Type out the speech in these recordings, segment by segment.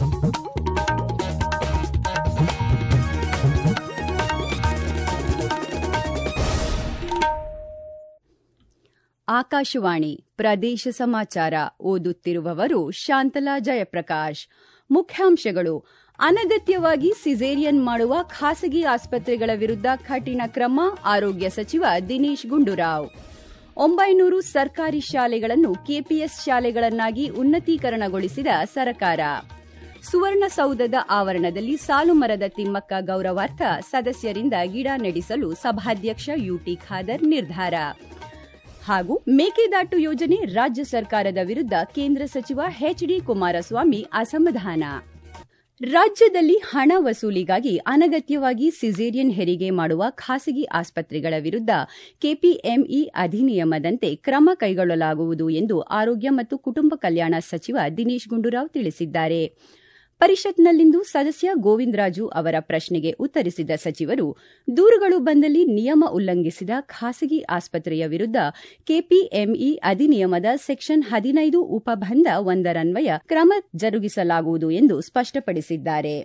ಆಕಾಶವಾಣಿ ಪ್ರದೇಶ ಸಮಾಚಾರ ಓದುತ್ತಿರುವವರು ಶಾಂತಲಾ ಜಯಪ್ರಕಾಶ್ ಮುಖ್ಯಾಂಶಗಳು ಅನಗತ್ಯವಾಗಿ ಸಿಸೇರಿಯನ್ ಮಾಡುವ ಖಾಸಗಿ ಆಸ್ಪತ್ರೆಗಳ ವಿರುದ್ಧ ಕಠಿಣ ಕ್ರಮ ಆರೋಗ್ಯ ಸಚಿವ ದಿನೇಶ್ ಗುಂಡೂರಾವ್ ಒಂಬೈನೂರು ಸರ್ಕಾರಿ ಶಾಲೆಗಳನ್ನು ಕೆಪಿಎಸ್ ಶಾಲೆಗಳನ್ನಾಗಿ ಉನ್ನತೀಕರಣಗೊಳಿಸಿದ ಸರ್ಕಾರ ಸುವರ್ಣಸೌಧದ ಆವರಣದಲ್ಲಿ ಸಾಲುಮರದ ತಿಮ್ಮಕ್ಕ ಗೌರವಾರ್ಥ ಸದಸ್ಯರಿಂದ ಗಿಡ ನೆಡಿಸಲು ಸಭಾಧ್ಯಕ್ಷ ಯುಟಿ ಖಾದರ್ ನಿರ್ಧಾರ ಹಾಗೂ ಮೇಕೆದಾಟು ಯೋಜನೆ ರಾಜ್ಯ ಸರ್ಕಾರದ ವಿರುದ್ಧ ಕೇಂದ್ರ ಸಚಿವ ಎಚ್ಡಿ ಕುಮಾರಸ್ವಾಮಿ ಅಸಮಾಧಾನ ರಾಜ್ಯದಲ್ಲಿ ಹಣ ವಸೂಲಿಗಾಗಿ ಅನಗತ್ಯವಾಗಿ ಸಿಸೇರಿಯನ್ ಹೆರಿಗೆ ಮಾಡುವ ಖಾಸಗಿ ಆಸ್ಪತ್ರೆಗಳ ವಿರುದ್ಧ ಕೆಪಿಎಂಇ ಅಧಿನಿಯಮದಂತೆ ಕ್ರಮ ಕೈಗೊಳ್ಳಲಾಗುವುದು ಎಂದು ಆರೋಗ್ಯ ಮತ್ತು ಕುಟುಂಬ ಕಲ್ಯಾಣ ಸಚಿವ ದಿನೇಶ್ ಗುಂಡೂರಾವ್ ತಿಳಿಸಿದ್ದಾರೆ ಪರಿಷತ್ನಲ್ಲಿಂದು ಸದಸ್ಯ ಗೋವಿಂದರಾಜು ಅವರ ಪ್ರಶ್ನೆಗೆ ಉತ್ತರಿಸಿದ ಸಚಿವರು ದೂರುಗಳು ಬಂದಲ್ಲಿ ನಿಯಮ ಉಲ್ಲಂಘಿಸಿದ ಖಾಸಗಿ ಆಸ್ಪತ್ರೆಯ ವಿರುದ್ಧ ಕೆಪಿಎಂಇ ಅಧಿನಿಯಮದ ಸೆಕ್ಷನ್ ಹದಿನೈದು ಉಪಬಂಧ ಒಂದರನ್ವಯ ಕ್ರಮ ಜರುಗಿಸಲಾಗುವುದು ಎಂದು ಸ್ಪಷ್ಟಪಡಿಸಿದ್ದಾರೆ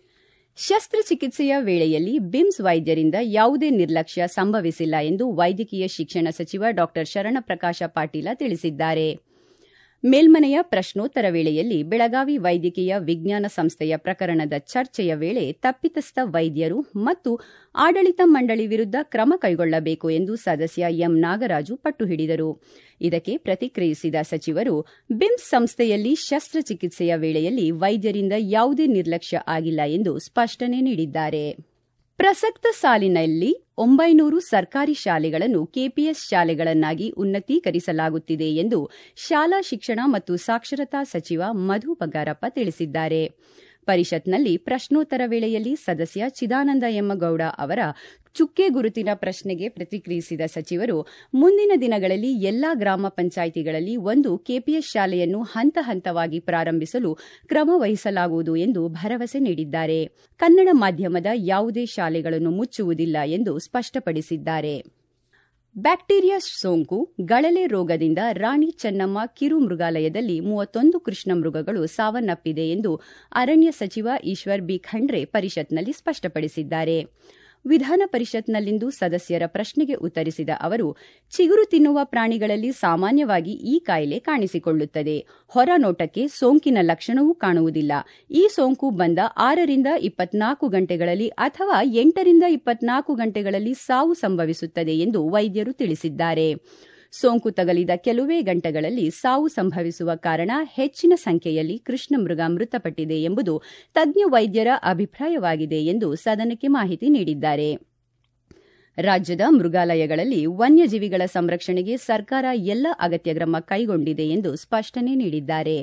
ಶಸ್ತ್ರಚಿಕಿತ್ಸೆಯ ವೇಳೆಯಲ್ಲಿ ಬಿಮ್ಸ್ ವೈದ್ಯರಿಂದ ಯಾವುದೇ ನಿರ್ಲಕ್ಷ್ಯ ಸಂಭವಿಸಿಲ್ಲ ಎಂದು ವೈದ್ಯಕೀಯ ಶಿಕ್ಷಣ ಸಚಿವ ಡಾ ಶರಣಪ್ರಕಾಶ ಪಾಟೀಲ ತಿಳಿಸಿದ್ದಾರೆ ಮೇಲ್ಮನೆಯ ಪ್ರಶ್ನೋತ್ತರ ವೇಳೆಯಲ್ಲಿ ಬೆಳಗಾವಿ ವೈದ್ಯಕೀಯ ವಿಜ್ಞಾನ ಸಂಸ್ಥೆಯ ಪ್ರಕರಣದ ಚರ್ಚೆಯ ವೇಳೆ ತಪ್ಪಿತಸ್ಥ ವೈದ್ಯರು ಮತ್ತು ಆಡಳಿತ ಮಂಡಳಿ ವಿರುದ್ಧ ಕ್ರಮ ಕೈಗೊಳ್ಳಬೇಕು ಎಂದು ಸದಸ್ಯ ಎಂ ನಾಗರಾಜು ಪಟ್ಟು ಹಿಡಿದರು ಇದಕ್ಕೆ ಪ್ರತಿಕ್ರಿಯಿಸಿದ ಸಚಿವರು ಬಿಮ್ಸ್ ಸಂಸ್ಥೆಯಲ್ಲಿ ಶಸ್ತ್ರಚಿಕಿತ್ಸೆಯ ವೇಳೆಯಲ್ಲಿ ವೈದ್ಯರಿಂದ ಯಾವುದೇ ನಿರ್ಲಕ್ಷ್ಯ ಆಗಿಲ್ಲ ಎಂದು ಸ್ಪಷ್ಟನೆ ನೀಡಿದ್ದಾರೆ ಪ್ರಸಕ್ತ ಸಾಲಿನಲ್ಲಿ ಒಂಬೈನೂರು ಸರ್ಕಾರಿ ಶಾಲೆಗಳನ್ನು ಕೆಪಿಎಸ್ ಶಾಲೆಗಳನ್ನಾಗಿ ಉನ್ನತೀಕರಿಸಲಾಗುತ್ತಿದೆ ಎಂದು ಶಾಲಾ ಶಿಕ್ಷಣ ಮತ್ತು ಸಾಕ್ಷರತಾ ಸಚಿವ ಮಧು ಬಂಗಾರಪ್ಪ ತಿಳಿಸಿದ್ದಾರೆ ಪರಿಷತ್ನಲ್ಲಿ ಪ್ರಶ್ನೋತ್ತರ ವೇಳೆಯಲ್ಲಿ ಸದಸ್ಯ ಚಿದಾನಂದ ಎಮ್ಮಗೌಡ ಅವರ ಚುಕ್ಕೆ ಗುರುತಿನ ಪ್ರಶ್ನೆಗೆ ಪ್ರತಿಕ್ರಿಯಿಸಿದ ಸಚಿವರು ಮುಂದಿನ ದಿನಗಳಲ್ಲಿ ಎಲ್ಲಾ ಗ್ರಾಮ ಪಂಚಾಯಿತಿಗಳಲ್ಲಿ ಒಂದು ಕೆಪಿಎಸ್ ಶಾಲೆಯನ್ನು ಹಂತ ಹಂತವಾಗಿ ಪ್ರಾರಂಭಿಸಲು ಕ್ರಮ ವಹಿಸಲಾಗುವುದು ಎಂದು ಭರವಸೆ ನೀಡಿದ್ದಾರೆ ಕನ್ನಡ ಮಾಧ್ಯಮದ ಯಾವುದೇ ಶಾಲೆಗಳನ್ನು ಮುಚ್ಚುವುದಿಲ್ಲ ಎಂದು ಸ್ಪಷ್ಟಪಡಿಸಿದ್ದಾರೆ ಬ್ಯಾಕ್ಟೀರಿಯಾ ಸೋಂಕು ಗಳಲೆ ರೋಗದಿಂದ ರಾಣಿ ಚೆನ್ನಮ್ಮ ಕಿರು ಮೃಗಾಲಯದಲ್ಲಿ ಮೂವತ್ತೊಂದು ಕೃಷ್ಣ ಮೃಗಗಳು ಸಾವನ್ನಪ್ಪಿದೆ ಎಂದು ಅರಣ್ಯ ಸಚಿವ ಈಶ್ವರ್ ಬಿ ಖಂಡ್ರೆ ಪರಿಷತ್ನಲ್ಲಿ ಸ್ಪಷ್ಟಪಡಿಸಿದ್ದಾರೆ ವಿಧಾನ ಪರಿಷತ್ನಲ್ಲಿಂದು ಸದಸ್ಯರ ಪ್ರಶ್ನೆಗೆ ಉತ್ತರಿಸಿದ ಅವರು ಚಿಗುರು ತಿನ್ನುವ ಪ್ರಾಣಿಗಳಲ್ಲಿ ಸಾಮಾನ್ಯವಾಗಿ ಈ ಕಾಯಿಲೆ ಕಾಣಿಸಿಕೊಳ್ಳುತ್ತದೆ ಹೊರ ನೋಟಕ್ಕೆ ಸೋಂಕಿನ ಲಕ್ಷಣವೂ ಕಾಣುವುದಿಲ್ಲ ಈ ಸೋಂಕು ಬಂದ ಆರರಿಂದ ಇಪ್ಪತ್ನಾಲ್ಕು ಗಂಟೆಗಳಲ್ಲಿ ಅಥವಾ ಎಂಟರಿಂದ ಇಪ್ಪತ್ನಾಲ್ಕು ಗಂಟೆಗಳಲ್ಲಿ ಸಾವು ಸಂಭವಿಸುತ್ತದೆ ಎಂದು ವೈದ್ಯರು ತಿಳಿಸಿದ್ದಾರೆ ಸೋಂಕು ತಗಲಿದ ಕೆಲವೇ ಗಂಟೆಗಳಲ್ಲಿ ಸಾವು ಸಂಭವಿಸುವ ಕಾರಣ ಹೆಚ್ಚಿನ ಸಂಖ್ಯೆಯಲ್ಲಿ ಕೃಷ್ಣ ಮೃಗ ಮೃತಪಟ್ಟಿದೆ ಎಂಬುದು ತಜ್ಞ ವೈದ್ಯರ ಅಭಿಪ್ರಾಯವಾಗಿದೆ ಎಂದು ಸದನಕ್ಕೆ ಮಾಹಿತಿ ನೀಡಿದ್ದಾರೆ ರಾಜ್ಯದ ಮೃಗಾಲಯಗಳಲ್ಲಿ ವನ್ಯಜೀವಿಗಳ ಸಂರಕ್ಷಣೆಗೆ ಸರ್ಕಾರ ಎಲ್ಲ ಅಗತ್ಯ ಕ್ರಮ ಕೈಗೊಂಡಿದೆ ಎಂದು ಸ್ಪಷ್ಟನೆ ನೀಡಿದ್ದಾರೆ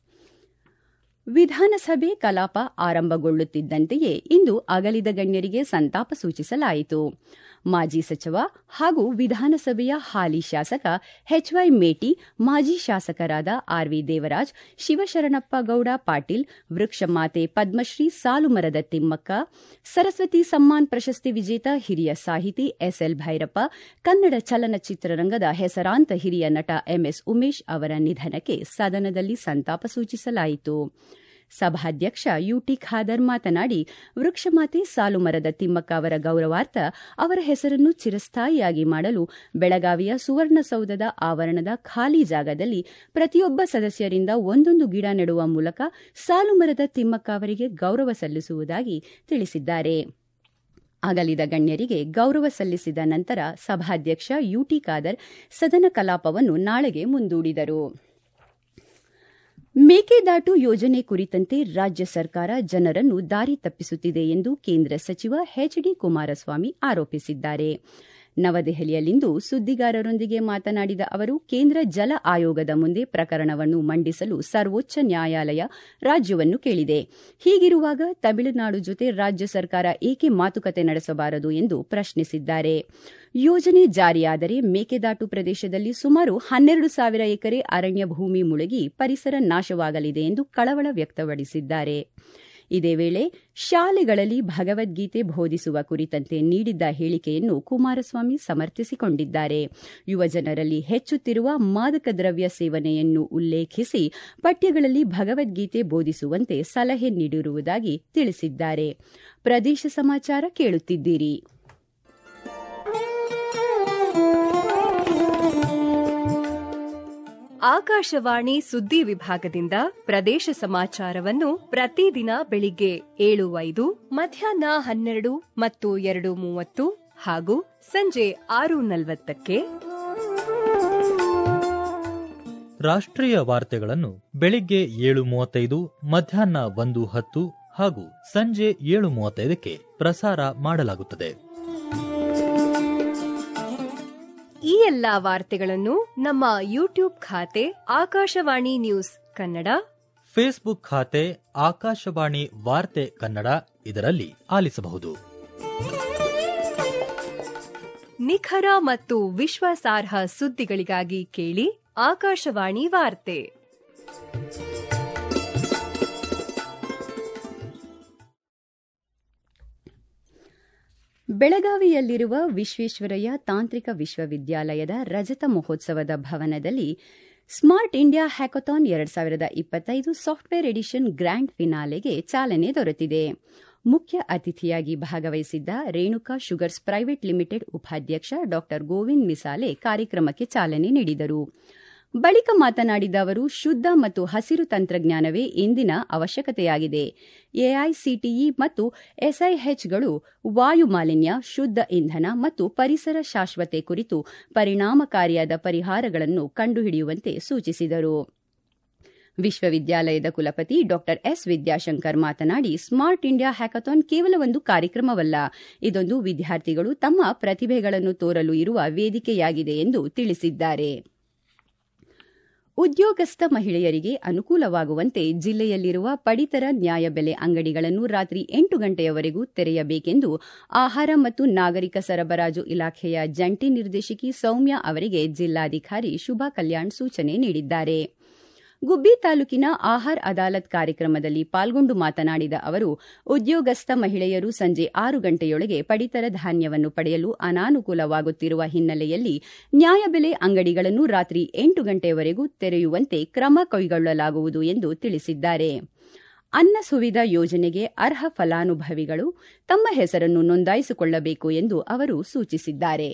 ವಿಧಾನಸಭೆ ಕಲಾಪ ಆರಂಭಗೊಳ್ಳುತ್ತಿದ್ದಂತೆಯೇ ಇಂದು ಅಗಲಿದ ಗಣ್ಯರಿಗೆ ಸಂತಾಪ ಸೂಚಿಸಲಾಯಿತು ಮಾಜಿ ಸಚಿವ ಹಾಗೂ ವಿಧಾನಸಭೆಯ ಹಾಲಿ ಶಾಸಕ ಎಚ್ವೈ ಮೇಟಿ ಮಾಜಿ ಶಾಸಕರಾದ ಆರ್ವಿ ದೇವರಾಜ್ ಶಿವಶರಣಪ್ಪ ಗೌಡ ಪಾಟೀಲ್ ವೃಕ್ಷಮಾತೆ ಪದ್ಮಶ್ರೀ ಸಾಲುಮರದ ತಿಮ್ಮಕ್ಕ ಸರಸ್ವತಿ ಸಮ್ಮಾನ್ ಪ್ರಶಸ್ತಿ ವಿಜೇತ ಹಿರಿಯ ಸಾಹಿತಿ ಎಸ್ಎಲ್ ಭೈರಪ್ಪ ಕನ್ನಡ ಚಲನಚಿತ್ರರಂಗದ ಹೆಸರಾಂತ ಹಿರಿಯ ನಟ ಎಂಎಸ್ ಉಮೇಶ್ ಅವರ ನಿಧನಕ್ಕೆ ಸದನದಲ್ಲಿ ಸಂತಾಪ ಸೂಚಿಸಲಾಯಿತು ಸಭಾಧ್ಯಕ್ಷ ಯುಟಿ ಖಾದರ್ ಮಾತನಾಡಿ ವೃಕ್ಷಮಾತೆ ಸಾಲುಮರದ ತಿಮ್ಮಕ್ಕ ಅವರ ಗೌರವಾರ್ಥ ಅವರ ಹೆಸರನ್ನು ಚಿರಸ್ಥಾಯಿಯಾಗಿ ಮಾಡಲು ಬೆಳಗಾವಿಯ ಸುವರ್ಣಸೌಧದ ಆವರಣದ ಖಾಲಿ ಜಾಗದಲ್ಲಿ ಪ್ರತಿಯೊಬ್ಬ ಸದಸ್ಯರಿಂದ ಒಂದೊಂದು ಗಿಡ ನೆಡುವ ಮೂಲಕ ಸಾಲುಮರದ ತಿಮ್ಮಕ್ಕ ಅವರಿಗೆ ಗೌರವ ಸಲ್ಲಿಸುವುದಾಗಿ ತಿಳಿಸಿದ್ದಾರೆ ಅಗಲಿದ ಗಣ್ಯರಿಗೆ ಗೌರವ ಸಲ್ಲಿಸಿದ ನಂತರ ಸಭಾಧ್ಯಕ್ಷ ಯುಟಿ ಖಾದರ್ ಸದನ ಕಲಾಪವನ್ನು ನಾಳೆಗೆ ಮುಂದೂಡಿದರು ಮೇಕೆದಾಟು ಯೋಜನೆ ಕುರಿತಂತೆ ರಾಜ್ಯ ಸರ್ಕಾರ ಜನರನ್ನು ದಾರಿ ತಪ್ಪಿಸುತ್ತಿದೆ ಎಂದು ಕೇಂದ್ರ ಸಚಿವ ಎಚ್ಡಿ ಕುಮಾರಸ್ವಾಮಿ ಆರೋಪಿಸಿದ್ದಾರೆ ನವದೆಹಲಿಯಲ್ಲಿಂದು ಸುದ್ದಿಗಾರರೊಂದಿಗೆ ಮಾತನಾಡಿದ ಅವರು ಕೇಂದ್ರ ಜಲ ಆಯೋಗದ ಮುಂದೆ ಪ್ರಕರಣವನ್ನು ಮಂಡಿಸಲು ಸರ್ವೋಚ್ಚ ನ್ಯಾಯಾಲಯ ರಾಜ್ಯವನ್ನು ಕೇಳಿದೆ ಹೀಗಿರುವಾಗ ತಮಿಳುನಾಡು ಜೊತೆ ರಾಜ್ಯ ಸರ್ಕಾರ ಏಕೆ ಮಾತುಕತೆ ನಡೆಸಬಾರದು ಎಂದು ಪ್ರಶ್ನಿಸಿದ್ದಾರೆ ಯೋಜನೆ ಜಾರಿಯಾದರೆ ಮೇಕೆದಾಟು ಪ್ರದೇಶದಲ್ಲಿ ಸುಮಾರು ಹನ್ನೆರಡು ಸಾವಿರ ಎಕರೆ ಅರಣ್ಯ ಭೂಮಿ ಮುಳುಗಿ ಪರಿಸರ ನಾಶವಾಗಲಿದೆ ಎಂದು ಕಳವಳ ವ್ಯಕ್ತಪಡಿಸಿದ್ದಾರೆ ಇದೇ ವೇಳೆ ಶಾಲೆಗಳಲ್ಲಿ ಭಗವದ್ಗೀತೆ ಬೋಧಿಸುವ ಕುರಿತಂತೆ ನೀಡಿದ್ದ ಹೇಳಿಕೆಯನ್ನು ಕುಮಾರಸ್ವಾಮಿ ಸಮರ್ಥಿಸಿಕೊಂಡಿದ್ದಾರೆ ಯುವಜನರಲ್ಲಿ ಹೆಚ್ಚುತ್ತಿರುವ ಮಾದಕ ದ್ರವ್ಯ ಸೇವನೆಯನ್ನು ಉಲ್ಲೇಖಿಸಿ ಪಠ್ಯಗಳಲ್ಲಿ ಭಗವದ್ಗೀತೆ ಬೋಧಿಸುವಂತೆ ಸಲಹೆ ನೀಡಿರುವುದಾಗಿ ತಿಳಿಸಿದ್ದಾರೆ ಪ್ರದೇಶ ಸಮಾಚಾರ ಕೇಳುತ್ತಿದ್ದೀರಿ ಆಕಾಶವಾಣಿ ಸುದ್ದಿ ವಿಭಾಗದಿಂದ ಪ್ರದೇಶ ಸಮಾಚಾರವನ್ನು ಪ್ರತಿದಿನ ಬೆಳಿಗ್ಗೆ ಏಳು ಐದು ಮಧ್ಯಾಹ್ನ ಹನ್ನೆರಡು ಮತ್ತು ಎರಡು ಮೂವತ್ತು ಹಾಗೂ ಸಂಜೆ ಆರು ನಲವತ್ತಕ್ಕೆ ರಾಷ್ಟ್ರೀಯ ವಾರ್ತೆಗಳನ್ನು ಬೆಳಿಗ್ಗೆ ಏಳು ಮೂವತ್ತೈದು ಮಧ್ಯಾಹ್ನ ಒಂದು ಹತ್ತು ಹಾಗೂ ಸಂಜೆ ಏಳು ಮೂವತ್ತೈದಕ್ಕೆ ಪ್ರಸಾರ ಮಾಡಲಾಗುತ್ತದೆ ಈ ಎಲ್ಲಾ ವಾರ್ತೆಗಳನ್ನು ನಮ್ಮ ಯೂಟ್ಯೂಬ್ ಖಾತೆ ಆಕಾಶವಾಣಿ ನ್ಯೂಸ್ ಕನ್ನಡ ಫೇಸ್ಬುಕ್ ಖಾತೆ ಆಕಾಶವಾಣಿ ವಾರ್ತೆ ಕನ್ನಡ ಇದರಲ್ಲಿ ಆಲಿಸಬಹುದು ನಿಖರ ಮತ್ತು ವಿಶ್ವಾಸಾರ್ಹ ಸುದ್ದಿಗಳಿಗಾಗಿ ಕೇಳಿ ಆಕಾಶವಾಣಿ ವಾರ್ತೆ ಬೆಳಗಾವಿಯಲ್ಲಿರುವ ವಿಶ್ವೇಶ್ವರಯ್ಯ ತಾಂತ್ರಿಕ ವಿಶ್ವವಿದ್ಯಾಲಯದ ರಜತ ಮಹೋತ್ಸವದ ಭವನದಲ್ಲಿ ಸ್ಮಾರ್ಟ್ ಇಂಡಿಯಾ ಹ್ಯಾಕಥಾನ್ ಎರಡ್ ಸಾವಿರದ ಇಪ್ಪತ್ತೈದು ಸಾಫ್ಟ್ವೇರ್ ಎಡಿಷನ್ ಗ್ರ್ಯಾಂಡ್ ಫಿನಾಲೆಗೆ ಚಾಲನೆ ದೊರೆತಿದೆ ಮುಖ್ಯ ಅತಿಥಿಯಾಗಿ ಭಾಗವಹಿಸಿದ್ದ ರೇಣುಕಾ ಶುಗರ್ಸ್ ಪ್ರೈವೇಟ್ ಲಿಮಿಟೆಡ್ ಉಪಾಧ್ಯಕ್ಷ ಡಾ ಗೋವಿಂದ್ ಮಿಸಾಲೆ ಕಾರ್ಯಕ್ರಮಕ್ಕೆ ಚಾಲನೆ ನೀಡಿದರು ಬಳಿಕ ಮಾತನಾಡಿದ ಅವರು ಶುದ್ಧ ಮತ್ತು ಹಸಿರು ತಂತ್ರಜ್ಞಾನವೇ ಇಂದಿನ ಅವಶ್ಯಕತೆಯಾಗಿದೆ ಎಐಸಿಟಿಇ ಮತ್ತು ಎಸ್ಐಎಚ್ಗಳು ವಾಯು ಮಾಲಿನ್ಯ ಶುದ್ಧ ಇಂಧನ ಮತ್ತು ಪರಿಸರ ಶಾಶ್ವತೆ ಕುರಿತು ಪರಿಣಾಮಕಾರಿಯಾದ ಪರಿಹಾರಗಳನ್ನು ಕಂಡುಹಿಡಿಯುವಂತೆ ಸೂಚಿಸಿದರು ವಿಶ್ವವಿದ್ಯಾಲಯದ ಕುಲಪತಿ ಡಾ ಎಸ್ ವಿದ್ಯಾಶಂಕರ್ ಮಾತನಾಡಿ ಸ್ಮಾರ್ಟ್ ಇಂಡಿಯಾ ಹ್ಯಾಕಥಾನ್ ಕೇವಲ ಒಂದು ಕಾರ್ಯಕ್ರಮವಲ್ಲ ಇದೊಂದು ವಿದ್ಯಾರ್ಥಿಗಳು ತಮ್ಮ ಪ್ರತಿಭೆಗಳನ್ನು ತೋರಲು ಇರುವ ವೇದಿಕೆಯಾಗಿದೆ ಎಂದು ತಿಳಿಸಿದ್ದಾರೆ ಉದ್ಯೋಗಸ್ಥ ಮಹಿಳೆಯರಿಗೆ ಅನುಕೂಲವಾಗುವಂತೆ ಜಿಲ್ಲೆಯಲ್ಲಿರುವ ಪಡಿತರ ನ್ಯಾಯಬೆಲೆ ಅಂಗಡಿಗಳನ್ನು ರಾತ್ರಿ ಎಂಟು ಗಂಟೆಯವರೆಗೂ ತೆರೆಯಬೇಕೆಂದು ಆಹಾರ ಮತ್ತು ನಾಗರಿಕ ಸರಬರಾಜು ಇಲಾಖೆಯ ಜಂಟಿ ನಿರ್ದೇಶಕಿ ಸೌಮ್ಯ ಅವರಿಗೆ ಜಿಲ್ಲಾಧಿಕಾರಿ ಶುಭಾ ಕಲ್ಯಾಣ್ ಸೂಚನೆ ನೀಡಿದ್ದಾರೆ ಗುಬ್ಬಿ ತಾಲೂಕಿನ ಆಹಾರ್ ಅದಾಲತ್ ಕಾರ್ಯಕ್ರಮದಲ್ಲಿ ಪಾಲ್ಗೊಂಡು ಮಾತನಾಡಿದ ಅವರು ಉದ್ಯೋಗಸ್ಥ ಮಹಿಳೆಯರು ಸಂಜೆ ಆರು ಗಂಟೆಯೊಳಗೆ ಪಡಿತರ ಧಾನ್ಯವನ್ನು ಪಡೆಯಲು ಅನಾನುಕೂಲವಾಗುತ್ತಿರುವ ಹಿನ್ನೆಲೆಯಲ್ಲಿ ನ್ಯಾಯಬೆಲೆ ಅಂಗಡಿಗಳನ್ನು ರಾತ್ರಿ ಎಂಟು ಗಂಟೆಯವರೆಗೂ ತೆರೆಯುವಂತೆ ಕ್ರಮ ಕೈಗೊಳ್ಳಲಾಗುವುದು ಎಂದು ತಿಳಿಸಿದ್ದಾರೆ ಅನ್ನ ಸುವಿಧ ಯೋಜನೆಗೆ ಅರ್ಹ ಫಲಾನುಭವಿಗಳು ತಮ್ಮ ಹೆಸರನ್ನು ನೋಂದಾಯಿಸಿಕೊಳ್ಳಬೇಕು ಎಂದು ಅವರು ಸೂಚಿಸಿದ್ದಾರೆ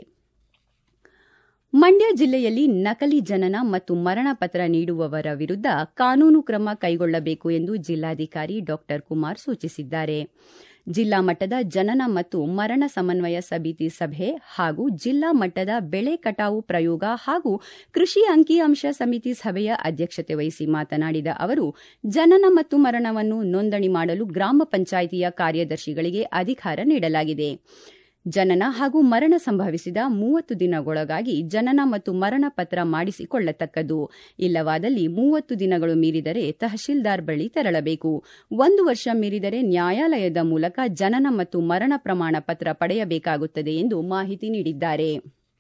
ಮಂಡ್ಯ ಜಿಲ್ಲೆಯಲ್ಲಿ ನಕಲಿ ಜನನ ಮತ್ತು ಮರಣ ಪತ್ರ ನೀಡುವವರ ವಿರುದ್ಧ ಕಾನೂನು ಕ್ರಮ ಕೈಗೊಳ್ಳಬೇಕು ಎಂದು ಜಿಲ್ಲಾಧಿಕಾರಿ ಡಾ ಕುಮಾರ್ ಸೂಚಿಸಿದ್ದಾರೆ ಜಿಲ್ಲಾ ಮಟ್ಟದ ಜನನ ಮತ್ತು ಮರಣ ಸಮನ್ವಯ ಸಮಿತಿ ಸಭೆ ಹಾಗೂ ಜಿಲ್ಲಾ ಮಟ್ಟದ ಬೆಳೆ ಕಟಾವು ಪ್ರಯೋಗ ಹಾಗೂ ಕೃಷಿ ಅಂಕಿಅಂಶ ಸಮಿತಿ ಸಭೆಯ ಅಧ್ಯಕ್ಷತೆ ವಹಿಸಿ ಮಾತನಾಡಿದ ಅವರು ಜನನ ಮತ್ತು ಮರಣವನ್ನು ನೋಂದಣಿ ಮಾಡಲು ಗ್ರಾಮ ಪಂಚಾಯಿತಿಯ ಕಾರ್ಯದರ್ಶಿಗಳಿಗೆ ಅಧಿಕಾರ ನೀಡಲಾಗಿದೆ ಜನನ ಹಾಗೂ ಮರಣ ಸಂಭವಿಸಿದ ಮೂವತ್ತು ದಿನಗಳೊಳಗಾಗಿ ಜನನ ಮತ್ತು ಮರಣ ಪತ್ರ ಮಾಡಿಸಿಕೊಳ್ಳತಕ್ಕದ್ದು ಇಲ್ಲವಾದಲ್ಲಿ ಮೂವತ್ತು ದಿನಗಳು ಮೀರಿದರೆ ತಹಶೀಲ್ದಾರ್ ಬಳಿ ತೆರಳಬೇಕು ಒಂದು ವರ್ಷ ಮೀರಿದರೆ ನ್ಯಾಯಾಲಯದ ಮೂಲಕ ಜನನ ಮತ್ತು ಮರಣ ಪ್ರಮಾಣ ಪತ್ರ ಪಡೆಯಬೇಕಾಗುತ್ತದೆ ಎಂದು ಮಾಹಿತಿ ನೀಡಿದ್ದಾರೆ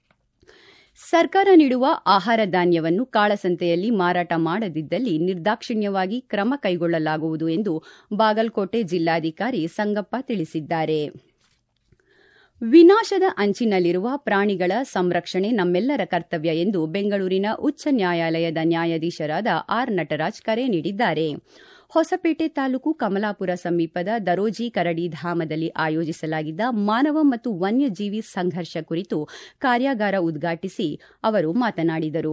ಸರ್ಕಾರ ನೀಡುವ ಆಹಾರ ಧಾನ್ಯವನ್ನು ಕಾಳಸಂತೆಯಲ್ಲಿ ಮಾರಾಟ ಮಾಡದಿದ್ದಲ್ಲಿ ನಿರ್ದಾಕ್ಷಿಣ್ಯವಾಗಿ ಕ್ರಮ ಕೈಗೊಳ್ಳಲಾಗುವುದು ಎಂದು ಬಾಗಲಕೋಟೆ ಜಿಲ್ಲಾಧಿಕಾರಿ ಸಂಗಪ್ಪ ತಿಳಿಸಿದ್ದಾರೆ ವಿನಾಶದ ಅಂಚಿನಲ್ಲಿರುವ ಪ್ರಾಣಿಗಳ ಸಂರಕ್ಷಣೆ ನಮ್ಮೆಲ್ಲರ ಕರ್ತವ್ಯ ಎಂದು ಬೆಂಗಳೂರಿನ ಉಚ್ಚ ನ್ಯಾಯಾಲಯದ ನ್ಯಾಯಾಧೀಶರಾದ ಆರ್ ನಟರಾಜ್ ಕರೆ ನೀಡಿದ್ದಾರೆ ಹೊಸಪೇಟೆ ತಾಲೂಕು ಕಮಲಾಪುರ ಸಮೀಪದ ದರೋಜಿ ಕರಡಿ ಧಾಮದಲ್ಲಿ ಆಯೋಜಿಸಲಾಗಿದ್ದ ಮಾನವ ಮತ್ತು ವನ್ಯಜೀವಿ ಸಂಘರ್ಷ ಕುರಿತು ಕಾರ್ಯಾಗಾರ ಉದ್ಘಾಟಿಸಿ ಅವರು ಮಾತನಾಡಿದರು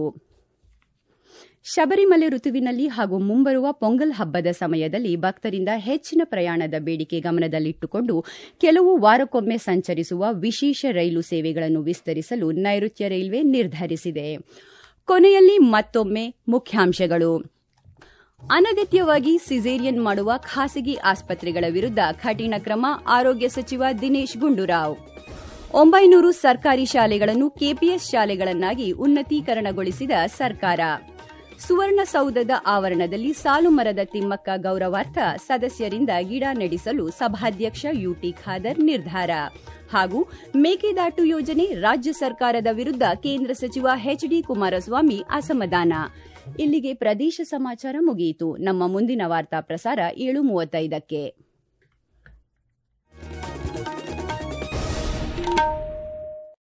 ಶಬರಿಮಲೆ ಋತುವಿನಲ್ಲಿ ಹಾಗೂ ಮುಂಬರುವ ಪೊಂಗಲ್ ಹಬ್ಬದ ಸಮಯದಲ್ಲಿ ಭಕ್ತರಿಂದ ಹೆಚ್ಚಿನ ಪ್ರಯಾಣದ ಬೇಡಿಕೆ ಗಮನದಲ್ಲಿಟ್ಟುಕೊಂಡು ಕೆಲವು ವಾರಕ್ಕೊಮ್ಮೆ ಸಂಚರಿಸುವ ವಿಶೇಷ ರೈಲು ಸೇವೆಗಳನ್ನು ವಿಸ್ತರಿಸಲು ನೈಋತ್ಯ ರೈಲ್ವೆ ನಿರ್ಧರಿಸಿದೆ ಕೊನೆಯಲ್ಲಿ ಮತ್ತೊಮ್ಮೆ ಮುಖ್ಯಾಂಶಗಳು ಅನಗತ್ಯವಾಗಿ ಸಿಸೇರಿಯನ್ ಮಾಡುವ ಖಾಸಗಿ ಆಸ್ಪತ್ರೆಗಳ ವಿರುದ್ಧ ಕಠಿಣ ಕ್ರಮ ಆರೋಗ್ಯ ಸಚಿವ ದಿನೇಶ್ ಗುಂಡೂರಾವ್ ಒಂಬೈನೂರು ಸರ್ಕಾರಿ ಶಾಲೆಗಳನ್ನು ಕೆಪಿಎಸ್ ಶಾಲೆಗಳನ್ನಾಗಿ ಉನ್ನತೀಕರಣಗೊಳಿಸಿದ ಸರ್ಕಾರ ಸುವರ್ಣಸೌಧದ ಆವರಣದಲ್ಲಿ ಸಾಲು ಮರದ ತಿಮ್ಮಕ್ಕ ಗೌರವಾರ್ಥ ಸದಸ್ಯರಿಂದ ಗಿಡ ನೆಡಿಸಲು ಸಭಾಧ್ಯಕ್ಷ ಯುಟಿ ಖಾದರ್ ನಿರ್ಧಾರ ಹಾಗೂ ಮೇಕೆದಾಟು ಯೋಜನೆ ರಾಜ್ಯ ಸರ್ಕಾರದ ವಿರುದ್ಧ ಕೇಂದ್ರ ಸಚಿವ ಎಚ್ಡಿ ಕುಮಾರಸ್ವಾಮಿ ಅಸಮಾಧಾನ ಇಲ್ಲಿಗೆ ಪ್ರದೇಶ ಸಮಾಚಾರ ಮುಗಿಯಿತು ನಮ್ಮ ಮುಂದಿನ ವಾರ್ತಾ ಪ್ರಸಾರ ಏಳು ಮೂವತ್ತೈದಕ್ಕೆ